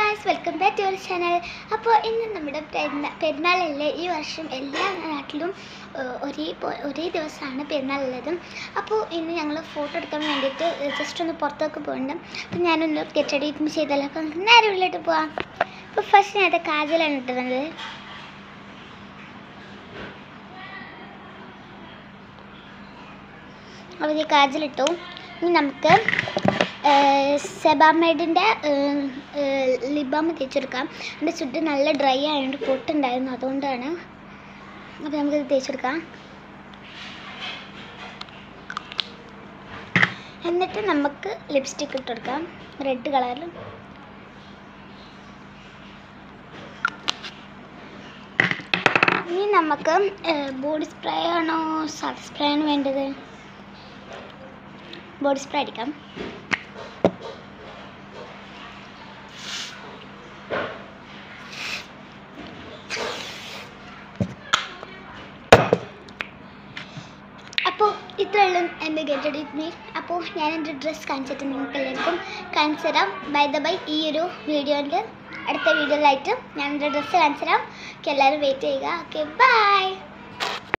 guys welcome back to our channel അപ്പോൾ ഇന്ന് നമ്മുടെ പെരുന്നാ പെരുന്നാളല്ലേ ഈ വർഷം എല്ലാ നാട്ടിലും ഏഹ്, ഒരേ പോ- ഒരേ ദിവസമാണ് പെരുന്നാളുള്ളത് അപ്പോൾ ഇന്ന് ഞങ്ങൾ ഫോട്ടോ എടുക്കാൻ വേണ്ടിയിട്ട് ജസ്റ്റ് ഒന്ന് പുറത്തൊക്കെ പോകുന്നുണ്ട് അപ്പോൾ ഞാനൊന്ന് ഗെറ്റ് റെഡി ചെയ്തല്ലോ അപ്പോൾ നമുക്ക് നേരെ ഉള്ളിലോട്ട് പോവാം അപ്പോൾ ഫസ്റ്റ് ഞാൻ അത് കാജലാണ് ഇട്ടുന്നത് അപ്പോൾ ഈ കാജലിട്ടു ഇനി നമുക്ക് സെബാമേഡിൻ്റെ ലിബാം തേച്ചെടുക്കാം എൻ്റെ ചുറ്റും നല്ല ഡ്രൈ ആയതുകൊണ്ട് പൊട്ടുണ്ടായിരുന്നു അതുകൊണ്ടാണ് അപ്പോൾ നമുക്കിത് തേച്ചെടുക്കാം എന്നിട്ട് നമുക്ക് ലിപ്സ്റ്റിക്ക് ഇട്ട് കൊടുക്കാം റെഡ് കളറിൽ ഇനി നമുക്ക് ബോഡി സ്പ്രേ ആണോ സാധാ സ്പ്രേ ആണ് വേണ്ടത് ബോഡി സ്പ്രേ അടിക്കാം അപ്പോൾ ഇത്രയുള്ളൂ എൻ്റെ ഗെറ്റ് റെഡി മീ അപ്പോൾ ഞാൻ എൻ്റെ ഡ്രസ്സ് കാണിച്ചിട്ട് നിങ്ങൾക്ക് എല്ലാവർക്കും കാണിച്ചു തരാം ബൈ ദ ബൈ ഈ ഒരു വീഡിയോയിൽ അടുത്ത വീഡിയോയിലായിട്ട് ഞാൻ എൻ്റെ ഡ്രസ്സ് കാണിച്ചു തരാം എല്ലാവരും വെയിറ്റ് ചെയ്യുക ഓക്കെ ബൈ